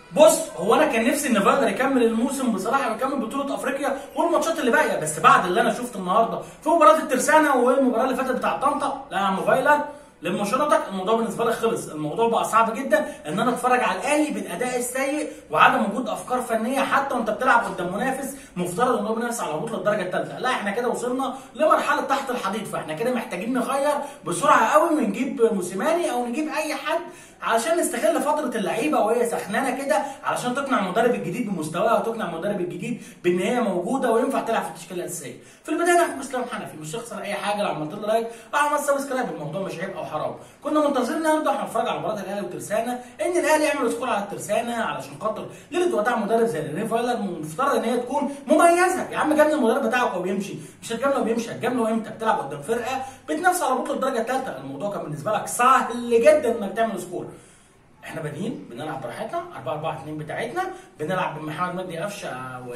بص هو انا كان نفسي ان فايلر يكمل الموسم بصراحه ويكمل بطوله افريقيا والماتشات اللي باقيه بس بعد اللي انا شفته النهارده في مباراه الترسانه والمباراه اللي فاتت بتاع طنطا لا يا عم فايلر لما شنطك الموضوع بالنسبه لك خلص الموضوع بقى صعب جدا ان انا اتفرج على الاهلي بالاداء السيء وعدم وجود افكار فنيه حتى وانت بتلعب قدام منافس مفترض ان هو بينافس على بطوله الدرجه الثالثه لا احنا كده وصلنا لمرحله تحت الحضيض فاحنا كده محتاجين نغير بسرعه قوي ونجيب موسيماني او نجيب اي حد علشان نستغل فتره اللعيبه وهي سخنانه كده علشان تقنع المدرب الجديد بمستواها وتقنع المدرب الجديد بان هي موجوده وينفع تلعب في التشكيله الاساسيه. في البدايه انا اخو اسلام حنفي مش هخسر اي حاجه لو عملت له لايك او عملت سبسكرايب الموضوع مش عيب او حرام. كنا منتظرين النهارده احنا نتفرج على مباراه الاهلي والترسانه ان الاهلي يعمل سكور على الترسانه علشان خاطر ليله وداع مدرب زي ريني فايلر مفترض ان هي تكون مميزه يا عم جاب المدرب بتاعك وهو بيمشي مش هتجامله وبيمشي هتجامله امتى بتلعب قدام فرقه بتنافس على بطوله الدرجه الثالثه الموضوع كان بالنسبه لك سهل جدا انك تعمل سكور احنا بادئين بنلعب براحتنا 4 4 2 بتاعتنا بنلعب بمحمد مجدي قفشه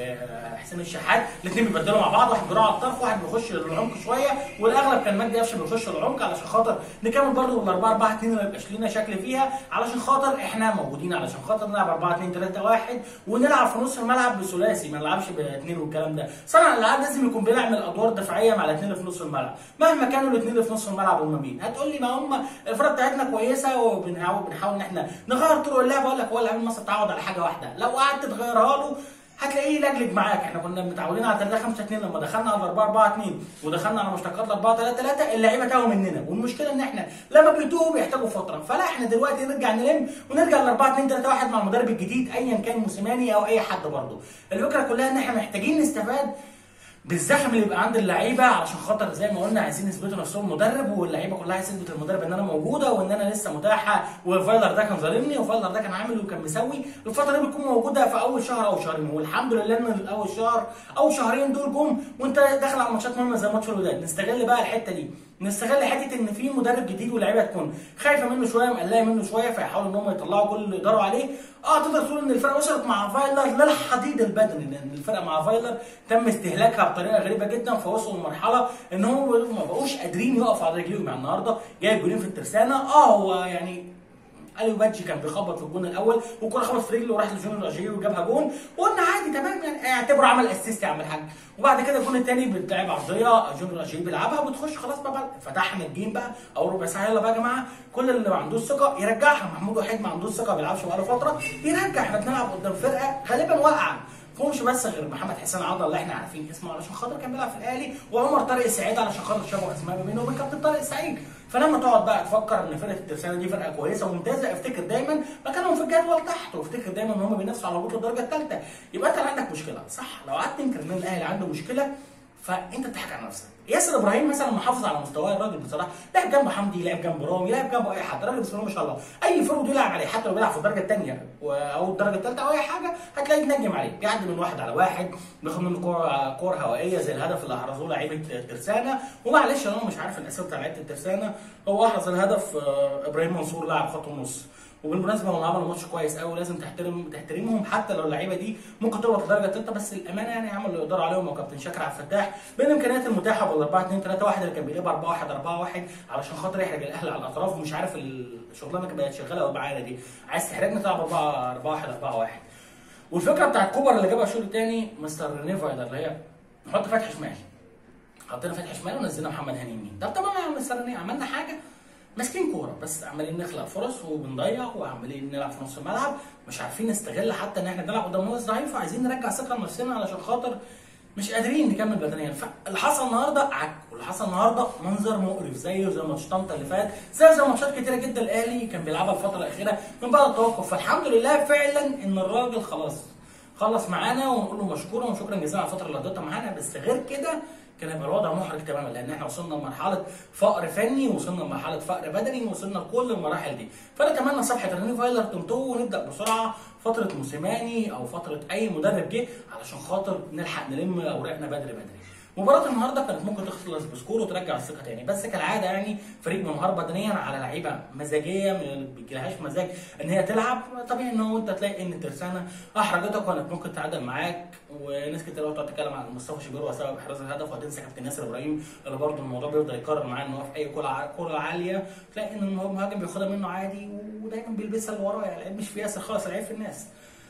وحسين الشحات الاثنين بيبدلوا مع بعض واحد بيروح على الطرف واحد بيخش للعمق شويه والاغلب كان مجدي قفشه بيخش للعمق علشان خاطر نكمل برضه ال 4 4 2 ما يبقاش لينا شكل فيها علشان خاطر احنا موجودين علشان خاطر نلعب 4 2 3 1 ونلعب في نص الملعب بثلاثي ما نلعبش باثنين والكلام ده صانع الالعاب لازم يكون بيعمل ادوار دفاعيه مع الاثنين اللي في نص الملعب مهما كانوا الاثنين اللي في نص الملعب هم مين هتقول لي ما هم الفرقه بتاعتنا كويسه وبنحاول بنحاول ان احنا نغير طرق اللعب اقول لك هو اللاعب المصري اتعود على حاجه واحده لو قعدت تغيرها له هتلاقيه لجلج معاك احنا كنا متعودين على 3 5 2 لما دخلنا على 4 4 2 ودخلنا على مشتقات 4 3 3 اللعيبه تاهوا مننا والمشكله ان احنا لما بيتوهوا بيحتاجوا فتره فلا احنا دلوقتي نرجع نلم ونرجع ل 4 2 3 1 مع المدرب الجديد ايا كان موسيماني او اي حد برضه الفكره كلها ان احنا محتاجين نستفاد بالزخم اللي بيبقى عند اللعيبه علشان خاطر زي ما قلنا عايزين يثبتوا نفسهم مدرب واللعيبه كلها عايزه تثبت المدرب ان انا موجوده وان انا لسه متاحه وفايلر ده كان ظالمني وفايلر ده كان عامل وكان مسوي الفتره دي بتكون موجوده في اول شهر او شهرين والحمد لله ان اول شهر او شهرين دول جم وانت داخل على ماتشات مهمه زي ماتش الوداد نستغل بقى الحته دي نستغل حته ان في مدرب جديد واللعيبه تكون خايفه منه شويه مقلقه منه شويه فيحاولوا ان هم يطلعوا كل اللي يقدروا عليه اه تقدر تقول ان الفرقه وصلت مع فايلر للحضيض البدني لان الفرقه مع فايلر تم استهلاكها بطريقه غريبه جدا فوصلوا لمرحله ان هم ما بقوش قادرين يقفوا على رجليهم يعني النهارده جايب جولين في الترسانه اه هو يعني اليو بادجي كان بيخبط في الجون الاول والكره خبط في رجله وراح لجون الاجيري وجابها جون وقلنا عادي تمام يعني اعتبره عمل اسيست يا عم الحاج وبعد كده الجون الثاني بتلعب عرضيه جون الاجيري بيلعبها وبتخش خلاص بقى فتحنا الجيم بقى او ربع ساعه يلا بقى يا جماعه كل اللي ما عندوش ثقه يرجعها محمود وحيد ما عندوش ثقه ما بيلعبش بقاله فتره يرجع احنا بنلعب قدام فرقه غالبا واقعه فهمش بس غير محمد حسين عضله اللي احنا عارفين اسمه علشان خاطر كان بيلعب في الاهلي وعمر طارق السعيد علشان خاطر شبه اسماء ما بينه وبين كابتن طارق السعيد فلما تقعد بقى تفكر ان فرقه الترسانه دي فرقه كويسه وممتازه افتكر دايما مكانهم في الجدول تحت وافتكر دايما ان هم بينافسوا على بطوله الدرجه الثالثه يبقى انت عندك مشكله صح لو قعدت تنكر ان الاهلي عنده مشكله فانت بتضحك على نفسك ياسر ابراهيم مثلا محافظ على مستواه الراجل بصراحه لعب جنب حمدي لعب جنب رامي لعب جنبه اي حد راجل بسم الله ما شاء الله اي فرد يلعب عليه حتى لو بيلعب في الدرجه الثانيه او الدرجه الثالثه او اي حاجه هتلاقيه تنجم عليه بيعدي من واحد على واحد بياخد منه كور كور هوائيه زي الهدف اللي احرزوه لعيبه الترسانه ومعلش انا مش عارف الاسامي بتاع لعيبه الترسانه هو احرز الهدف ابراهيم منصور لاعب خط النص وبالمناسبه هم عملوا ماتش كويس قوي لازم تحترم تحترمهم حتى لو اللعيبه دي ممكن تهبط لدرجه الثالثه بس الامانه يعني عملوا اللي يقدروا عليهم وكابتن شاكر عبد الفتاح بالامكانيات المتاحه بال 4 2 3 1 اللي كان بيلعبها 4 1 4 1 علشان خاطر يحرج الاهلي على الاطراف ومش عارف الشغلانه كانت بقت شغاله قوي معانا دي عايز تحرجنا تلعب 4 4 1 4 1 والفكره بتاعت كوبر اللي جابها الشوط الثاني مستر ريني فايلر اللي هي نحط فتحي شمال حطينا فتحي شمال ونزلنا محمد هاني يمين طب تمام يا مستر ريني عملنا حاجه ماسكين كوره بس عمالين نخلق فرص وبنضيع وعمالين نلعب في نص الملعب مش عارفين نستغل حتى ان احنا نلعب قدام ناس ضعيفه عايزين نرجع ثقه لنفسنا علشان خاطر مش قادرين نكمل بدنيا فاللي حصل النهارده عك واللي حصل النهارده منظر مقرف زيه زي ماتش طنطا اللي فات زي زي ماتشات كتيره جدا الاهلي كان بيلعبها الفتره الاخيره من بعد التوقف فالحمد لله فعلا ان الراجل خلاص خلص معانا ونقول له مشكورا وشكرا جزيلا على الفتره اللي قضيتها معانا بس غير كده كان هيبقى الوضع محرج تماما لان احنا وصلنا لمرحله فقر فني وصلنا لمرحله فقر بدني وصلنا لكل المراحل دي فانا اتمنى صفحه ريني فايلر تنطوه ونبدا بسرعه فتره موسيماني او فتره اي مدرب جه علشان خاطر نلحق نلم اوراقنا بدري بدري مباراة النهارده كانت ممكن تخلص بسكور وترجع الثقة تاني بس كالعادة يعني فريق منهار بدنيا على لعيبة مزاجية ما بيجيلهاش مزاج ان هي تلعب طبيعي ان هو انت تلاقي ان الترسانة احرجتك وكانت ممكن تعادل معاك وناس كتير قوي تقعد تتكلم عن مصطفى شوبير وسبب احراز الهدف وهتنسى كابتن ياسر ابراهيم اللي برضه الموضوع بيفضل يكرر معاه ان هو في اي كرة كرة عالية تلاقي ان المهاجم بياخدها منه عادي ودايما بيلبسها اللي وراه يعني العيب مش في ياسر خالص العيب في الناس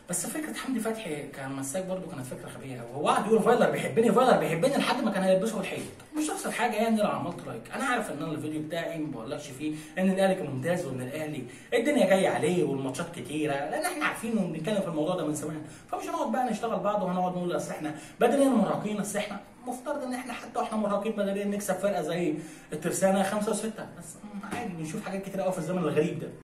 بس فكره حمدي فتحي كمساك برضو كانت فكره خبيثه وهو قعد يقول فايلر بيحبني فايلر بيحبني لحد ما كان هيلبسه الحيط مش هيحصل حاجه يعني لو عملت لايك انا عارف ان انا الفيديو بتاعي ما بقولكش فيه ان الاهلي كان ممتاز وان الاهلي الدنيا جايه عليه والماتشات كتيره لان احنا عارفين وبنتكلم في الموضوع ده من زمان فمش هنقعد بقى نشتغل بعض وهنقعد نقول اصل احنا بدنيا مرهقين اصل احنا مفترض ان احنا حتى واحنا مرهقين بدنيا نكسب فرقه زي الترسانه خمسه وسته بس عادي بنشوف حاجات كتير قوي في الزمن الغريب ده